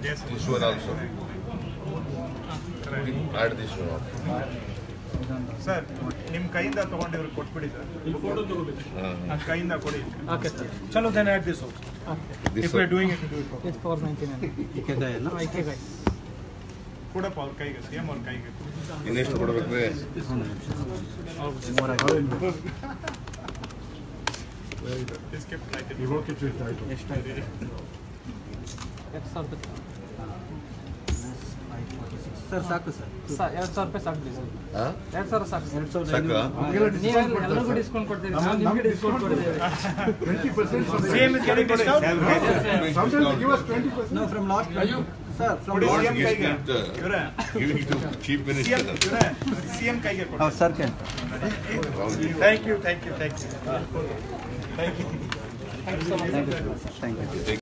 Yes. This one also. Add this one also. Sir ನಿಮ್ಮ ಕೈಯಿಂದ ತಗೊಂಡಿವ್ರಿಗೆ ಕೊಟ್ಬಿಡಿ ಸರ್ Uh, ಕೈಯಿಂದ ಕೊಡಿ Okay, sir. ಚಲೋ then at this also this if we are one. Doing it do it It's four ninety nine. No, Ikegai. ಕೊಡಪ್ಪ ಅವ್ರ ಕೈಗೆ C M ಅವ್ರ ಕೈಗೆ ಇನ್ನೆಷ್ಟು ಕೊಡ್ಬೇಕ್ರಿ ಎರಡು ಸಾವಿರ ರೂಪಾಯಿ ಸರ್ ಸಾಕು ಸರ್ ಸರ್ ಎರಡು ಸಾವಿರ ರೂಪಾಯಿ ಸಾಕು ಸರ್ ಹಾ? ಎರಡು ಸಾವಿರ ಸಾಕು ಸರ್ ಸಾಕಾ ನೀವು ಎಲ್ಲರಿಗೂ ಡಿಸ್ಕೌಂಟ್ ಕೊಡ್ತೀರಿ ನಾವು ನಿಮಗೆ ಡಿಸ್ಕೌಂಟ್ ಕೊಡ್ತೀವಿ C M is getting discount no from last sir from ಕೊಡಿ Not ಸಿ ಎಂ ಕೈಗೆ giving it, uh, ಇವರೇ Giving to chief C minister. M ಇವರೇ ಸಿ ಎಂ ಕೈಗೆ ಕೊಡಿ sir can thank you thank you thank you thank you thank you